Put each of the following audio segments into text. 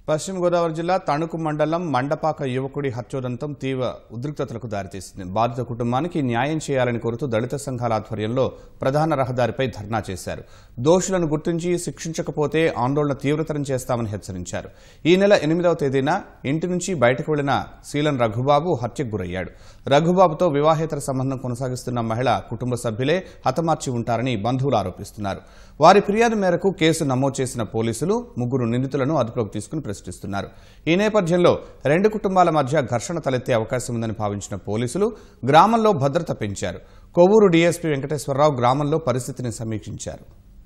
పశ్చిమ గోదావరి జిల్లా తణుకు మండలం మండపాక యువకుడి హత్యోదంతం తీవ్ర ఉద్రిక్తతలకు దారితీసింది బాధిత కుటుంబానికి న్యాయం చేయాలని కోరుతూ దళిత సంఘాల ఆధ్వర్యంలో ప్రధాన రహదారిపై ధర్నా చేశారు దోషులను గుర్తించి శిక్షించకపోతే ఆందోళన తీవ్రతరం చేస్తామని హెచ్చరించారు ఈ నెల ఎనిమిదవ తేదీన ఇంటి నుంచి బయటకు వెళ్లిన శీలన్ రఘుబాబు హత్యకు గురయ్యాడు రఘుబాబుతో వివాహేతర సంబంధం కొనసాగిస్తున్న మహిళ కుటుంబ సభ్యులే హతమార్చి ఉంటారని బంధువులు ఆరోపిస్తున్నారు వారి ఫిర్యాదు మేరకు కేసు నమోదు చేసిన పోలీసులు ముగ్గురు నిందితులను అదుపులోకి తీసుకుని ప్రశ్నిస్తున్నారు ఈ నేపథ్యంలో రెండు కుటుంబాల మధ్య ఘర్షణ తలెత్తే అవకాశం ఉందని భావించిన పోలీసులు గ్రామంలో భద్రత పెంచారు కొవ్వూరు డీఎస్పీ వెంకటేశ్వరరావు గ్రామంలో పరిస్థితిని సమీక్షించారు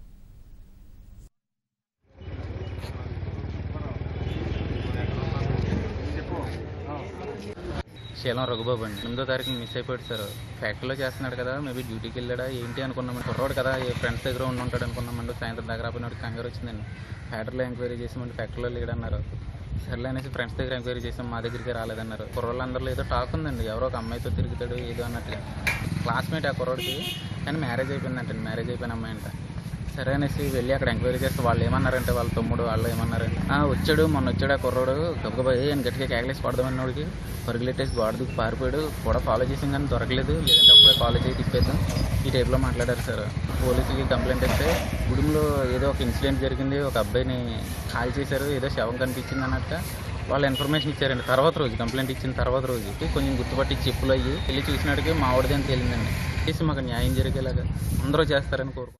శీలం రఘుబాబు అండి ఎనిమిదో తారీఖు మిస్ అయిపోయాడు సార్ ఫ్యాక్టరీలో చేస్తున్నాడు కదా మేబీ డ్యూటీకి వెళ్ళాడా ఏంటి అనుకున్నామండి కుర్రోడు కదా ఏ ఫ్రెండ్స్ దగ్గర ఉండి ఉంటాడు అనుకున్నామండి సాయంత్రం దగ్గర ఆపినోడికి కంగారు వచ్చిందండి ఫ్యాక్టరీలో ఎంక్వైరీ చేసామండి ఫ్యాక్టరీలో లేడన్నారు సర్లే అనేసి ఫ్రెండ్స్ దగ్గర ఎంక్వైరీ చేసాం మా దగ్గరికి రాలేదన్నారు కుర్రోళ్ళందరిలో ఏదో టాక్ ఉందండి ఎవరో ఒక అమ్మాయితో తిరుగుతాడు ఏదో అన్నట్టుగా క్లాస్మేట్ ఆ కుర్రోడికి కానీ మ్యారేజ్ అయిపోయిందంటండి మ్యారేజ్ అయిపోయిన అమ్మాయి అంట సరే అనేసి వెళ్ళి అక్కడ ఎంక్వైరీ చేస్తే వాళ్ళు ఏమన్నారంటే వాళ్ళ తమ్ముడు వాళ్ళు ఏమన్నారంటే "ఆ, వచ్చాడు మొన్న వచ్చాడు ఆ కుర్రోడు గబగబా ఏ అని గట్టిగా కేకలేసి పడదామన్నోడికి పరుగులెట్టేసి గోడ దూకి పారిపోయాడు కూడా ఫాలో చేసాం కానీ దొరకలేదు లేదంటే అప్పుడే కాలేజ్ అయి తిప్పేద్దాం ఈ టైప్లో మాట్లాడారు సార్ పోలీసులకి కంప్లైంట్ ఇస్తే గుడిలో ఏదో ఒక ఇన్సిడెంట్ జరిగింది ఒక అబ్బాయిని కాల్ చేశారు ఏదో శవం కనిపించింది అన్నట్టు వాళ్ళు ఇన్ఫర్మేషన్ ఇచ్చారండి తర్వాత రోజు కంప్లైంట్ ఇచ్చిన తర్వాత రోజు కొంచెం గుర్తుపట్టి చెప్పులు అయ్యి వెళ్ళి చూసినాడికి మా ఆవిడది అని తేలిందండి చేసి మాకు న్యాయం జరిగేలాగా అందరూ చేస్తారని కోరుకుంటున్నాను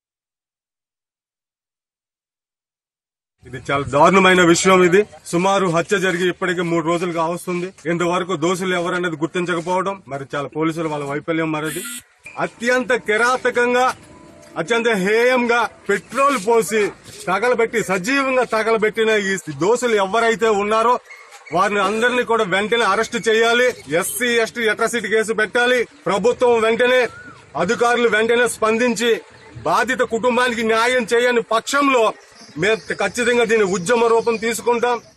ఇది చాలా దారుణమైన విషయం ఇది సుమారు హత్య జరిగి ఇప్పటికి మూడు రోజులు కావస్తుంది ఇంతవరకు దోషులు ఎవరనేది గుర్తించకపోవడం మరి చాలా పోలీసులు వాళ్ళ వైఫల్యం మరది అత్యంత కిరాతకంగా అత్యంత హేయంగా పెట్రోల్ పోసి తగలబెట్టి సజీవంగా తగలబెట్టిన ఈ దోషులు ఎవరైతే ఉన్నారో వారిని అందరినీ కూడా వెంటనే అరెస్ట్ చేయాలి ఎస్సీ ఎస్టీ అట్రాసిటీ కేసు పెట్టాలి ప్రభుత్వం వెంటనే అధికారులు వెంటనే స్పందించి బాధిత కుటుంబానికి న్యాయం చేయని పక్షంలో మేము ఖచ్చితంగా దీని ఉద్యమ రూపం తీసుకుంటాం